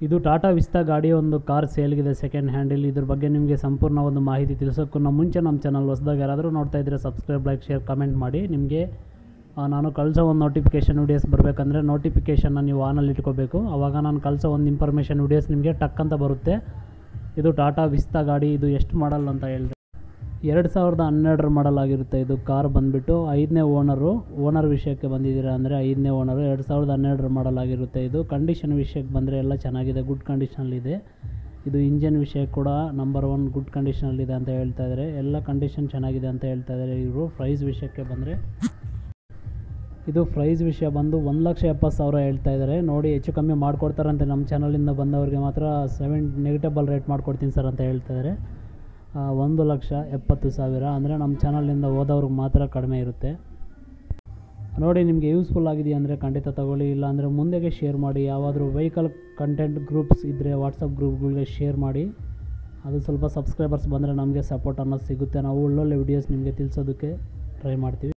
ಇದು ಟಾಟಾ ವಿಸ್ತಾ ಗಾಡಿ ಒಂದು ಕಾರ್ ಸೇಲ್ಗಿದೆ ಸೆಕೆಂಡ್ ಹ್ಯಾಂಡಲ್ ಇದ್ರ ಬಗ್ಗೆ ನಿಮಗೆ ಸಂಪೂರ್ಣ ಒಂದು ಮಾಹಿತಿ ತಿಳಿಸೋಕ್ಕೂ ಮುಂಚೆ ನಮ್ಮ ಚಾನಲ್ ಹೊಸದಾಗಿ ಯಾರಾದರೂ ನೋಡ್ತಾ ಇದ್ದರೆ ಸಬ್ಸ್ಕ್ರೈಬ್ ಲೈಕ್ ಶೇರ್ ಕಮೆಂಟ್ ಮಾಡಿ ನಿಮಗೆ ಆ, ನಾನು ಕಳಿಸೋ ಒಂದು ನೋಟಿಫಿಕೇಷನ್ ವೀಡಿಯೋಸ್ ಬರಬೇಕಂದ್ರೆ ನೋಟಿಫಿಕೇಷನ್ನ ನೀವು ಆನಲ್ಲಿ ಇಟ್ಕೋಬೇಕು ಆವಾಗ ನಾನು ಕಳಿಸೋ ಒಂದು ಇನ್ಫಾರ್ಮೇಷನ್ ವೀಡಿಯೋಸ್ ನಿಮಗೆ ಟಕ್ ಅಂತ ಬರುತ್ತೆ ಇದು ಟಾಟಾ ವಿಸ್ತಾ ಗಾಡಿ ಇದು ಎಷ್ಟು ಮಾಡಲ್ ಅಂತ ಹೇಳಿದೆ ಎರಡು ಸಾವಿರದ ಹನ್ನೆರಡರ ಮಾಡಲ್ ಆಗಿರುತ್ತೆ ಇದು ಕಾರ್ ಬಂದುಬಿಟ್ಟು ಐದನೇ ಓನರು ಓನರ್ ವಿಷಯಕ್ಕೆ ಬಂದಿದ್ದೀರಾ ಅಂದರೆ ಐದನೇ ಓನರು ಎರಡು ಸಾವಿರದ ಹನ್ನೆರಡರ ಮಾಡಲ್ ಆಗಿರುತ್ತೆ ಇದು ಕಂಡೀಷನ್ ವಿಷಯಕ್ಕೆ ಬಂದರೆ ಎಲ್ಲ ಚೆನ್ನಾಗಿದೆ ಗುಡ್ ಕಂಡೀಷನಲ್ಲಿದೆ ಇದು ಇಂಜನ್ ವಿಷಯ ಕೂಡ ನಂಬರ್ ಒನ್ ಗುಡ್ ಕಂಡೀಷನಲ್ಲಿದೆ ಅಂತ ಹೇಳ್ತಾ ಇದ್ದಾರೆ ಎಲ್ಲ ಕಂಡೀಷನ್ ಚೆನ್ನಾಗಿದೆ ಅಂತ ಹೇಳ್ತಾ ಇದ್ದಾರೆ ಇವರು ಪ್ರೈಸ್ ವಿಷಯಕ್ಕೆ ಬಂದರೆ ಇದು ಪ್ರೈಸ್ ವಿಷಯ ಬಂದು ಒಂದು ಲಕ್ಷ ಎಪ್ಪತ್ತು ಸಾವಿರ ಹೇಳ್ತಾ ಇದ್ದಾರೆ ನೋಡಿ ಹೆಚ್ಚು ಕಮ್ಮಿ ಮಾಡಿಕೊಡ್ತಾರಂತೆ ನಮ್ಮ ಚಾನಲಿಂದ ಬಂದವರಿಗೆ ಮಾತ್ರ ಸೆವೆನ್ ನೆಗೆಟಬಲ್ ರೇಟ್ ಮಾಡಿಕೊಡ್ತೀನಿ ಸರ್ ಅಂತ ಹೇಳ್ತಾ ಇದ್ದಾರೆ ಆ, ಒಂದು ಲಕ್ಷ ಎಪ್ಪತ್ತು ಸಾವಿರ ಅಂದರೆ ನಮ್ಮ ಚಾನಲಿಂದ ಹೋದವ್ರಿಗೆ ಮಾತ್ರ ಕಡಿಮೆ ಇರುತ್ತೆ ನೋಡಿ ನಿಮಗೆ ಯೂಸ್ಫುಲ್ ಆಗಿದೆಯಾ ಅಂದರೆ ಖಂಡಿತ ತಗೊಳ್ಳಿ ಇಲ್ಲ ಅಂದರೆ ಮುಂದೆಗೆ ಶೇರ್ ಮಾಡಿ ಯಾವಾದರೂ ವೆಹಿಕಲ್ ಕಂಟೆಂಟ್ ಗ್ರೂಪ್ಸ್ ಇದ್ದರೆ ವಾಟ್ಸಪ್ ಗ್ರೂಪ್ಗಳಿಗೆ ಶೇರ್ ಮಾಡಿ ಅದು ಸ್ವಲ್ಪ ಸಬ್ಸ್ಕ್ರೈಬರ್ಸ್ ಬಂದರೆ ನಮಗೆ ಸಪೋರ್ಟ್ ಅನ್ನೋದು ಸಿಗುತ್ತೆ ನಾವು ಒಳ್ಳೊಳ್ಳೆ ವಿಡಿಯೋಸ್ ನಿಮಗೆ ತಿಳಿಸೋದಕ್ಕೆ ಟ್ರೈ ಮಾಡ್ತೀವಿ